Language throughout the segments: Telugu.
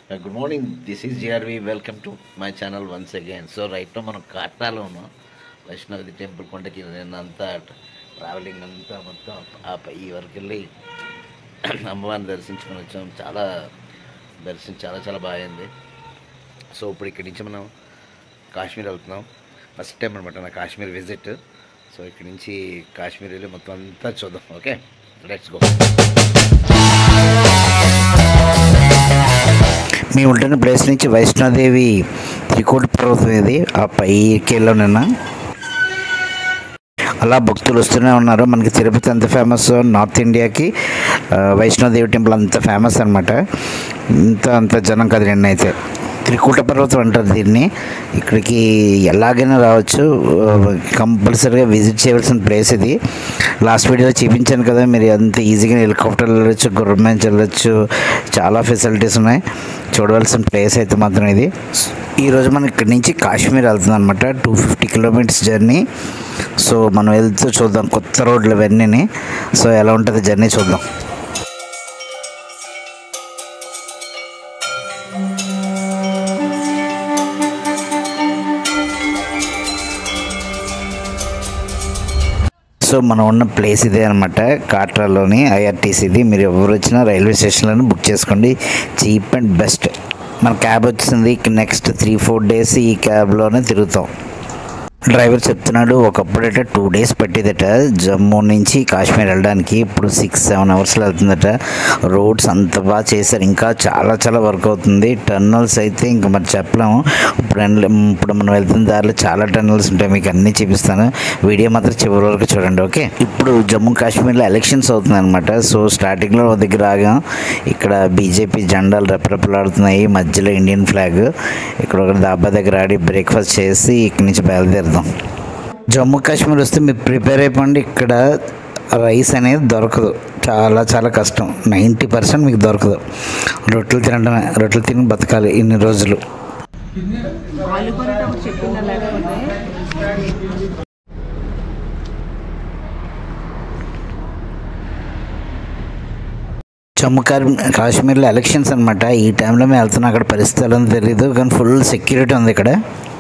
good morning this is GRV welcome to my channel once again so right మనం కాటాలో ఉన్నాం వైష్ణవి టెంపుల్ కొండకి నిన్నంతా ట్రావెలింగ్ అంతా మొత్తం ఆ పై వరకు వెళ్ళి అమ్మవారిని దర్శించుకొని వచ్చాం చాలా దర్శనం చాలా చాలా బాగుంది సో ఇప్పుడు ఇక్కడి నుంచి మనం కాశ్మీర్ వెళ్తున్నాం ఫస్ట్ టైం అనమాట నా కాశ్మీర్ విజిట్ సో ఇక్కడి నుంచి కాశ్మీర్ వెళ్ళి మొత్తం అంతా చూద్దాం ఓకే లెట్స్ గో మేము ఉంటున్న ప్లేస్ నుంచి వైష్ణోదేవి త్రికూట పర్వతం ఇది ఆ పైకి వెళ్ళాం నిన్న అలా భక్తులు వస్తూనే ఉన్నారు మనకి తిరుపతి అంత ఫేమస్ నార్త్ ఇండియాకి ఆ, వైష్ణోదేవి టెంపుల్ అంత ఫేమస్ అనమాట ఇంత అంత జనం కదా నిన్న అయితే త్రికూట పర్వతం అంటారు దీన్ని ఇక్కడికి ఎలాగైనా రావచ్చు కంపల్సరీగా విజిట్ చేయవలసిన ప్లేస్ ఇది లాస్ట్ వీడియోలో చూపించాను కదా మీరు అంత ఈజీగా హెలికాప్టర్ వెళ్ళొచ్చు గుర్రం వెళ్ళొచ్చు చాలా ఫెసిలిటీస్ ఉన్నాయి చూడవలసిన ప్లేస్ అయితే మాత్రం ఇది ఈరోజు మనం ఇక్కడి నుంచి కాశ్మీర్ వెళ్తున్నాం అనమాట two fifty kilometres journey so మనం వెళ్తూ చూద్దాం కొత్త రోడ్లు ఇవన్నీ సో ఎలా ఉంటుంది జర్నీ చూద్దాం సో మనం ఉన్న ప్లేస్ ఇదే అనమాట కాట్రాలోని ఐఆర్టీసీది మీరు ఎవరు వచ్చినా రైల్వే స్టేషన్లోనే బుక్ చేసుకోండి చీప్ అండ్ బెస్ట్ మన క్యాబ్ వచ్చింది నెక్స్ట్ త్రీ ఫోర్ డేస్ ఈ క్యాబ్లోనే తిరుగుతాం డ్రైవర్ చెప్తున్నాడు ఒకప్పుడట టూ డేస్ పట్టేదట జమ్మూ నుంచి కాశ్మీర్ వెళ్ళడానికి ఇప్పుడు సిక్స్ సెవెన్ అవర్స్లో వెళ్తుందట రోడ్స్ అంత బాగా చేశారు ఇంకా చాలా చాలా వర్క్ అవుతుంది టన్నల్స్ అయితే ఇంకా మరి చెప్పలేము ఇప్పుడు ఎన్- ఇప్పుడు మనం వెళ్తున్న దారిలో చాలా టన్నల్స్ ఉంటాయి మీకు అన్నీ చూపిస్తాను వీడియో మాత్రం చివరి వరకు చూడండి ఓకే ఇప్పుడు జమ్మూ కాశ్మీర్లో ఎలక్షన్స్ అవుతుంది అనమాట సో స్టార్టింగ్లో ఒక దగ్గర ఆగాం ఇక్కడ బీజేపీ జెండాలు రెపరెపలాడుతున్నాయి మధ్యలో ఇండియన్ ఫ్లాగ్ ఇక్కడ ఒక దాబా దగ్గర ఆడి బ్రేక్ఫాస్ట్ చేసి ఇక్కడి నుంచి బయలుదేరుదాం జమ్మూ కాశ్మీర్ వస్తే మీరు ప్రిపేర్ అయిపోండి ఇక్కడ రైస్ అనేది దొరకదు చాలా చాలా కష్టం నైంటీ పర్సెంట్ మీకు దొరకదు రొట్టెలు తినడమే రొట్టెలు తిని బతకాలి ఇన్ని రోజులు వాళ్ళు కొనేటప్పుడు చెప్పిందా లేకపోతే జమ్మూ కాశ్మీ- కాశ్మీర్లో ఎలక్షన్స్ అనమాట ఈ టైంలో మేము వెళ్తున్నాం అక్కడ పరిస్థితి ఎలా ఉందో తెలియదు కానీ ఫుల్ సెక్యూరిటీ ఉంది ఇక్కడ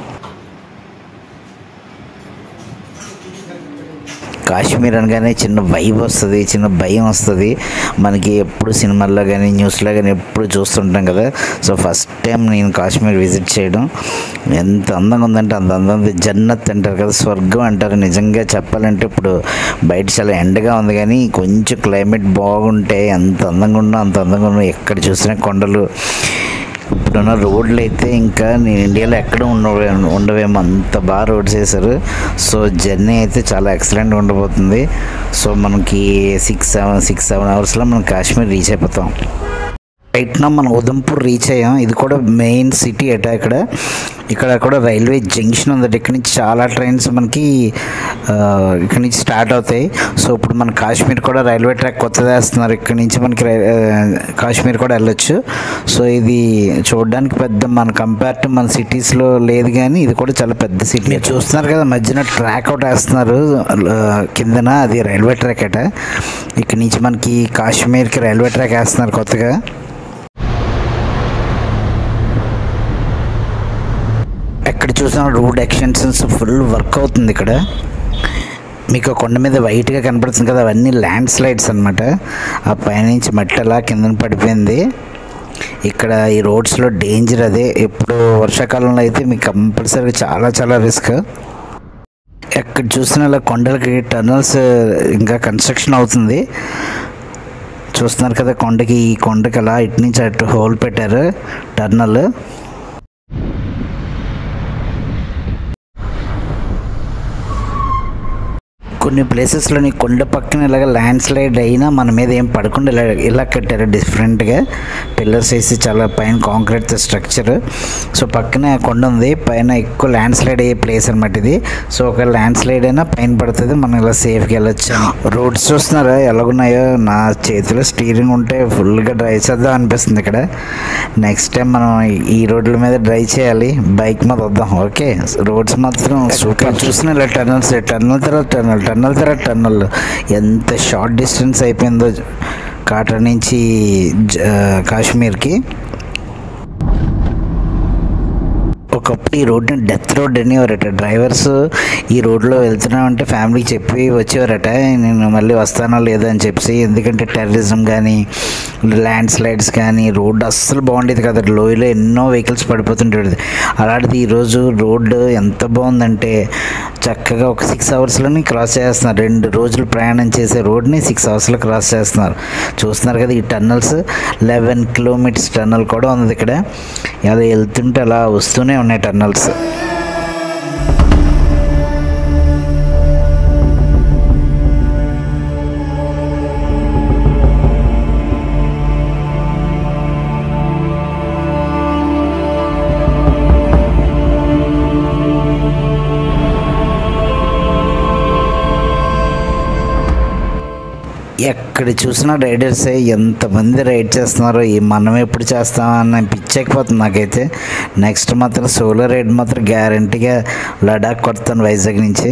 కాశ్మీర్ అనగానే చిన్న వైబ్ వస్తుంది చిన్న భయం వస్తుంది మనకి ఎప్పుడు సినిమాల్లో కానీ న్యూస్లో కానీ ఎప్పుడు చూస్తుంటాం కదా సో ఫస్ట్ టైం నేను కాశ్మీర్ విజిట్ చేయడం ఎంత అందంగా ఉందంటే అంత అందం ఉంది జన్నత్ అంటారు కదా స్వర్గం అంటారు నిజంగా చెప్పాలంటే ఇప్పుడు బయట చాలా ఎండగా ఉంది కానీ కొంచెం క్లైమేట్ బాగుంటే ఎంత అందంగా ఉన్నా అంత అందంగా ఉన్నా ఎక్కడ చూసినా కొండలు ఇప్పుడున్న రోడ్లు అయితే ఇంకా నేను ఇండియాలో ఎక్కడ ఉండవే ఉండవేమో అంత బాగా రోడ్స్ వేశారు సో జర్నీ అయితే చాలా ఎక్సలెంట్ ఉండబోతుంది సో మనకి సిక్స్ సెవెన్ సిక్స్ సెవెన్ అవర్స్లో మనం కాశ్మీర్ రీచ్ అయిపోతాం రైట్ నా మనం ఉదంపూర్ రీచ్ అయ్యాం ఇది కూడా మెయిన్ సిటీ అట ఇక్కడ ఇక్కడ కూడా రైల్వే జంక్షన్ ఉంది ఇక్కడ నుంచి చాలా ట్రైన్స్ మనకి ఆ, ఇక్కడ నుంచి స్టార్ట్ అవుతాయి సో ఇప్పుడు మన కాశ్మీర్ కూడా రైల్వే ట్రాక్ కొత్తది వేస్తున్నారు ఇక్కడ నుంచి మనకి రై- ఆ, కాశ్మీర్ కూడా వెళ్ళొచ్చు సో ఇది చూడడానికి పెద్ద మన కంపేర్ టు మన సిటీస్లో లేదు కానీ ఇది కూడా చాలా పెద్ద సిటీ మీరు చూస్తున్నారు కదా మధ్యన ట్రాక్ ఒకటి వేస్తున్నారు ఆ, కిందన అది రైల్వే ట్రాక్ అట ఇక్కడ నుంచి మనకి కాశ్మీర్కి రైల్వే ట్రాక్ వేస్తున్నారు కొత్తగా ఎక్కడ చూసినా రోడ్ ఎక్స్టెన్షన్స్ ఫుల్ వర్క్ అవుతుంది ఇక్కడ మీకు ఆ కొండ మీద వైట్గా కనపడుతుంది కదా అవన్నీ ల్యాండ్ స్లైడ్స్ అనమాట ఆ పైనుంచి మట్టి అలా కింద పడిపోయింది ఇక్కడ ఈ రోడ్స్లో డేంజర్ అదే ఇప్పుడు వర్షాకాలంలో అయితే మీకు కంపల్సరీగా చాలా చాలా రిస్క్ ఎక్కడ చూసినా ఇలా కొండలకి టనల్స్ ఇంకా కన్స్ట్రక్షన్ అవుతుంది చూస్తున్నారు కదా కొండకి ఈ కొండకి అలా ఇటు నుంచి అటు హోల్ పెట్టారు టర్నల్ కొన్ని ప్లేసెస్లోని కొండ పక్కన ఇలాగ ల్యాండ్ స్లైడ్ అయినా మన మీద ఏం పడకుండా ఇలా ఇలా కట్టారు డిఫరెంట్గా పిల్లర్స్ వేసి చాలా పైన కాంక్రీట్ స్ట్రక్చర్ సో పక్కన కొండ ఉంది పైన ఎక్కువ ల్యాండ్ స్లైడ్ అయ్యే ప్లేస్ అనమాట ఇది సో ఒక ల్యాండ్ స్లైడ్ అయినా పైన పడుతుంది మనం ఇలా సేఫ్గా వెళ్ళొచ్చు రోడ్స్ చూస్తున్నారా ఎలాగున్నాయో నా చేతిలో స్టీరింగ్ ఉంటే ఫుల్గా డ్రైవ్ చేద్దాం అనిపిస్తుంది ఇక్కడ నెక్స్ట్ టైం మనం ఈ రోడ్ల మీద డ్రైవ్ చేయాలి బైక్ మీద వద్దాం ఓకే రోడ్స్ మాత్రం సూపర్ చూసిన ఇలా టర్నల్స్ టర్నల్ తర్వాత టర్నల్ టర్నల్ తర్వాత టర్నల్ ఎంత షార్ట్ డిస్టెన్స్ అయిపోయిందో కాటర్ నుంచి జ- కాశ్మీర్కి ఒకప్పుడు ఈ రోడ్డుని డెత్ రోడ్ అనేవారట డ్రైవర్స్ ఈ రోడ్లో వెళ్తున్నామంటే ఫ్యామిలీకి చెప్పి వచ్చేవారట నేను మళ్ళీ వస్తానో లేదో అని చెప్పి ఎందుకంటే టెర్రరిజం కానీ ల్యాండ్ స్లైడ్స్ కానీ రోడ్డు అస్సలు బాగుండేది కదా లోయలో ఎన్నో వెహికల్స్ పడిపోతుండేది అలాంటిది ఈరోజు రోడ్డు ఎంత బాగుందంటే చక్కగా ఒక సిక్స్ అవర్స్లోనే క్రాస్ చేస్తున్నారు రెండు రోజులు ప్రయాణం చేసే రోడ్ని సిక్స్ అవర్స్లో క్రాస్ చేస్తున్నారు చూస్తున్నారు కదా ఈ టన్నల్స్ లెవెన్ కిలోమీటర్స్ టన్నల్ కూడా ఉంది ఇక్కడ అలా వెళ్తుంటే అలా వస్తూనే ఉన్నాయి టన్నల్స్ ఎక్కడ చూసినా రైడర్సే ఎంతమంది రైడ్ చేస్తున్నారో ఈ మనం ఎప్పుడు చేస్తామా అని పిచ్చెక్కిపోతుంది నాకైతే నెక్స్ట్ మాత్రం సోలో రైడ్ మాత్రం గ్యారంటీగా లడాక్ కొడతాను వైజాగ్ నుంచి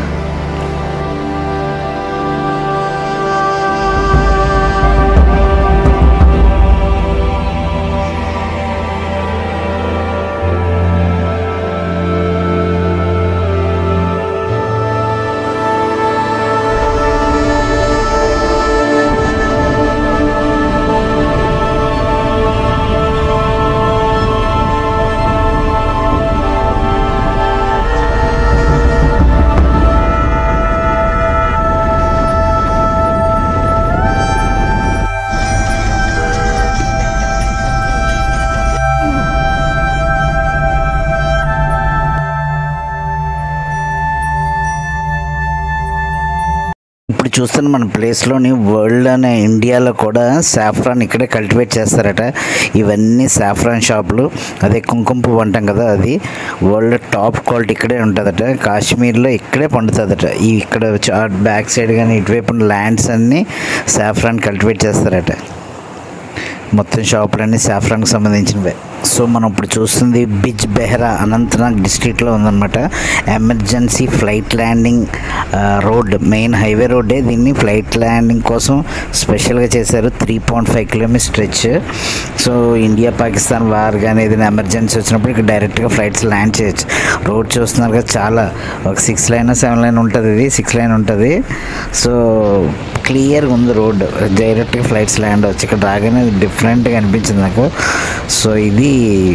ఇప్పుడు చూస్తున్న మన ప్లేస్లోని వరల్డ్ అనే ఇండియాలో కూడా సాఫ్రాన్ ఇక్కడే కల్టివేట్ చేస్తారట ఇవన్నీ సాఫ్రాన్ షాపులు అదే కుంకుమ పువ్వు అంటాం కదా అది వరల్డ్ టాప్ క్వాలిటీ ఇక్కడే ఉంటుందట కాశ్మీర్లో ఇక్కడే పండుతుందట ఈ ఇక్కడ బ్యాక్ సైడ్ కానీ ఇటువైపు ఉన్న ల్యాండ్స్ అన్నీ సాఫ్రాన్ కల్టివేట్ చేస్తారట మొత్తం షాపులన్నీ సాఫ్రాన్కి సంబంధించినవే సో మనం ఇప్పుడు చూస్తుంది బిజ్ బెహ్రా అనంతనాగ్ డిస్ట్రిక్ట్లో ఉందన్నమాట ఎమర్జెన్సీ ఫ్లైట్ ల్యాండింగ్ ఆ, రోడ్ మెయిన్ హైవే రోడ్డే దీన్ని ఫ్లైట్ ల్యాండింగ్ కోసం స్పెషల్గా చేశారు three point five kilometre stretch so India Pakistan war కానీ ఏదైనా ఎమర్జెన్సీ వచ్చినప్పుడు ఇక్కడ డైరెక్ట్గా ఫ్లైట్స్ ల్యాండ్ చేయొచ్చు రోడ్ చూస్తున్నారు కదా చాలా ఒక సిక్స్ లైన్ సెవెన్ లైన్ ఉంటుంది ఇది సిక్స్ లైన్ ఉంటుంది సో క్లియర్గా ఉంది రోడ్ డైరెక్ట్గా ఫ్లైట్స్ ల్యాండ్ వచ్చి ఇక్కడ రాగానే డిఫరెంట్గా అనిపించింది నాకు సో ఇది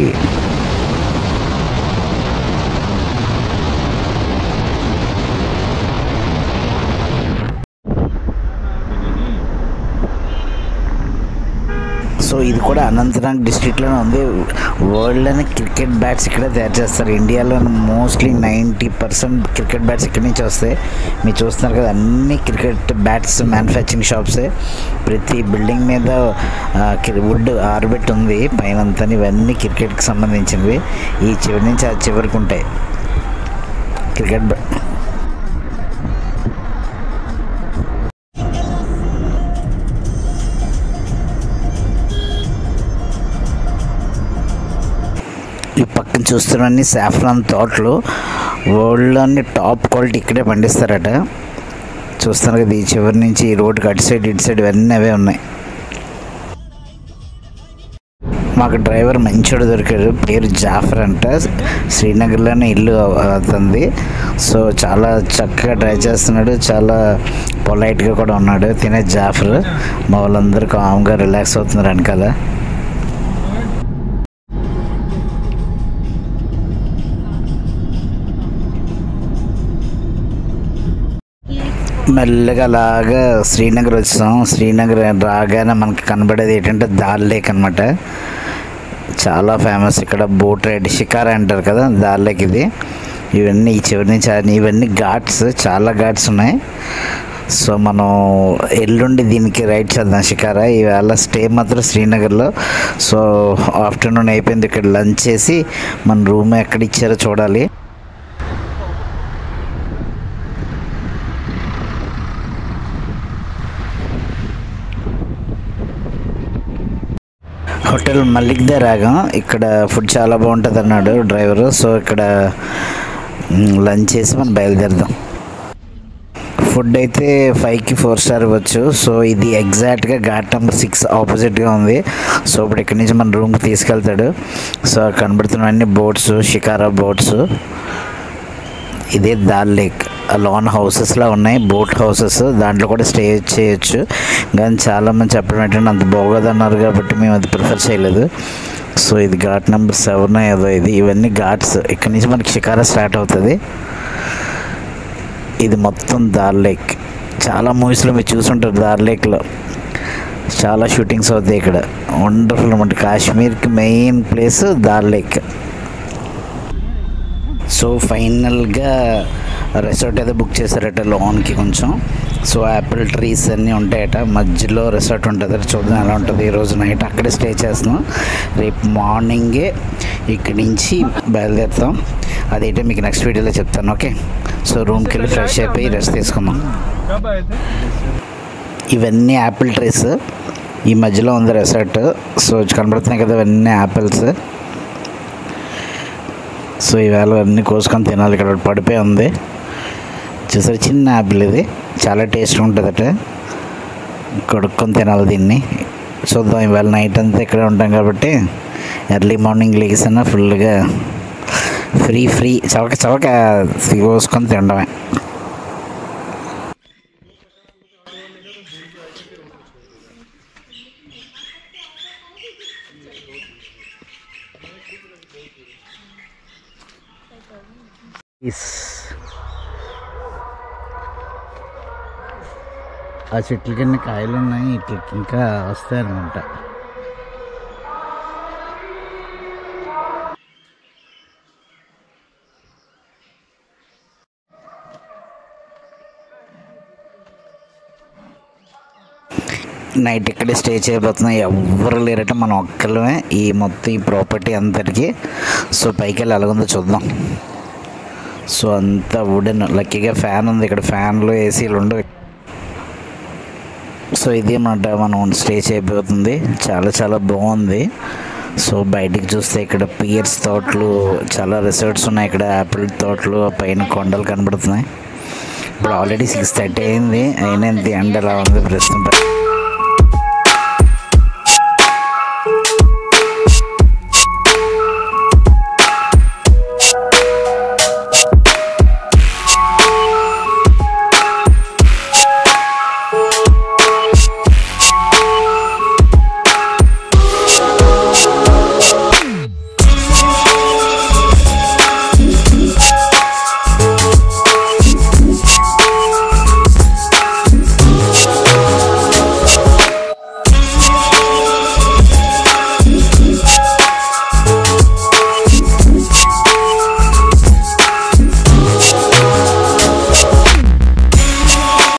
సో ఇది కూడా అనంతనాగ్ డిస్ట్రిక్ట్లోనే ఉంది వరల్డ్లోనే క్రికెట్ బ్యాట్స్ ఇక్కడే తయారు చేస్తారు ఇండియాలో mostly ninety percent cricket bats ఇక్కడి నుంచి వస్తాయి మీరు చూస్తున్నారు కదా అన్ని క్రికెట్ బ్యాట్స్ మ్యానుఫ్యాక్చరింగ్ షాప్సే ప్రతి బిల్డింగ్ మీద వుడ్ ఆర్బిట్ ఉంది పైన అంతా ఇవన్నీ క్రికెట్కి సంబంధించినవి ఈ చివరి నుంచి ఆ చివరికి ఉంటాయి క్రికెట్ బ్యా- ఈ పక్కన చూస్తున్నవన్నీ సాఫ్రాన్ తోటలు వరల్డ్లోని టాప్ క్వాలిటీ ఇక్కడే పండిస్తారట చూస్తున్నారు కదా ఈ చివరి నుంచి ఈ రోడ్డుకి అటు సైడ్ ఇటు సైడ్ ఇవన్నీ అవే ఉన్నాయి మాకు డ్రైవర్ మంచోడు దొరికాడు పేరు జాఫర్ అంట శ్రీనగర్లోనే ఇల్లు అవుతుంది సో చాలా చక్కగా డ్రైవ్ చేస్తున్నాడు చాలా పొలైట్గా కూడా ఉన్నాడు తినే జాఫర్ మా వాళ్ళందరూ కామ్గా రిలాక్స్ అవుతున్నారు వెనకాల మెల్లగా అలాగా శ్రీనగర్ వచ్చాం శ్రీనగర్ రాగానే మనకి కనబడేది ఏంటంటే దాల్ లేక్ అనమాట చాలా ఫేమస్ ఇక్కడ బోట్ రైడ్ షికారా అంటారు కదా దాల్ లేక్ ఇది ఇవన్నీ ఈ చివరి నుంచి ఆ- ఇవన్నీ ఘాట్స్ చాలా ఘాట్స్ ఉన్నాయి సో మనం ఎల్లుండి దీనికి రైడ్ చేద్దాం షికారా ఈవేళ స్టే మాత్రం శ్రీనగర్లో సో ఆఫ్టర్నూన్ అయిపోయింది ఇక్కడ లంచ్ చేసి మన రూమ్ ఎక్కడ ఇచ్చారో చూడాలి హోటల్ మల్లిక్ దే రాగాం ఇక్కడ ఫుడ్ చాలా బాగుంటుంది అన్నాడు డ్రైవరు సో ఇక్కడ మ్, లంచ్ చేసి మనం బయలుదేరదాం ఫుడ్ అయితే ఫైవ్కి ఫోర్ స్టార్ ఇవ్వచ్చు సో ఇది ఎగ్జాక్ట్గా ఘాట్ నెంబర్ సిక్స్ ఆపోజిట్గా ఉంది సో ఇప్పుడు ఇక్కడి నుంచి మన రూమ్కి తీసుకెళ్తాడు సో కనబడుతున్నవన్నీ బోట్స్ షికారా బోట్స్ ఇదే దాల్ లేక్ లాన్ హౌసెస్లా ఉన్నాయి బోట్ హౌసెస్ దాంట్లో కూడా స్టే చేయొచ్చు కానీ చాలామంది చెప్పడం ఏంటంటే అంత బాగోదన్నారు కాబట్టి మేము అది ప్రిఫర్ చేయలేదు సో ఇది ఘాట్ నెంబర్ సెవెన్ ఏదో ఇది ఇవన్నీ ఘాట్స్ ఇక్కడ నుంచి మనకి షికారా స్టార్ట్ అవుతుంది ఇది మొత్తం దాల్ లేక్ చాలా మూవీస్లో మీరు చూసుంటారు దాల్ లేక్లో చాలా షూటింగ్స్ అవుతాయి ఇక్కడ వండర్ఫుల్ అనమాట కాశ్మీర్కి main place Dal lake so ఫైనల్గా రిసార్ట్ అయితే బుక్ చేశారట లోన్కి కొంచెం సో యాపిల్ ట్రీస్ అన్నీ ఉంటాయట మధ్యలో రిసార్ట్ ఉంటుంది చూద్దాం ఎలా ఉంటుంది ఈరోజు నైట్ అక్కడే స్టే చేస్తున్నాం రేపు మార్నింగే ఇక్కడి నుంచి బయలుదేరుతాం అదైతే మీకు నెక్స్ట్ వీడియోలో చెప్తాను ఓకే సో రూమ్కి వెళ్ళి ఫ్రెష్ అయిపోయి రెస్ట్ తీసుకుందాం कब आए थे ఇవన్నీ యాపిల్ ట్రీస్ ఈ మధ్యలో ఉంది రిసార్ట్ సో కనబడుతున్నాయి కదా ఇవన్నీ యాపిల్స్ సో ఈవేళ అన్నీ కోసుకొని తినాలి ఇక్కడ ఒకటి పడిపోయి ఉంది చూసారు చిన్న యాపిల్ ఇది చాలా టేస్ట్గా ఉంటుందట కొడుక్కొని తినాలి దీన్ని చూద్దాం ఇవాళ నైట్ అంతా ఇక్కడే ఉంటాం కాబట్టి ఎర్లీ మార్నింగ్ లేచిన ఫుల్గా ఫ్రీ ఫ్రీ చవక చవక కోసుకొని తినడమే ఇస్ ఆ చెట్ల కింద కాయలు ఉన్నాయి ఇట్లకి ఇంకా వస్తాయి అనమాట నైట్ ఇక్కడే స్టే చేయబోతున్నాం ఎవ్వరు లేరట మనం ఒక్కళ్ళమే ఈ మొత్తం ఈ ప్రాపర్టీ అంతటికి సో పైకి వెళ్ళి ఎలాగుందో చూద్దాం సో అంతా వుడెన్ లక్కీగా ఫ్యాన్ ఉంది ఇక్కడ ఫ్యాన్లు ఏసీలు ఉండవు సో ఇది మాట మనం స్టే చేయబోతుంది చాలా చాలా బాగుంది సో బయటికి చూస్తే ఇక్కడ పియర్స్ తోటలు చాలా రిసార్ట్స్ ఉన్నాయి ఇక్కడ యాపిల్ తోటలు ఆ పైన కొండలు కనబడుతున్నాయి ఇప్పుడు ఆల్రెడీ సిక్స్ థర్టీ అయింది అయినా ఇంత ఎండ ఎలా ఉంది ప్రస్తుతం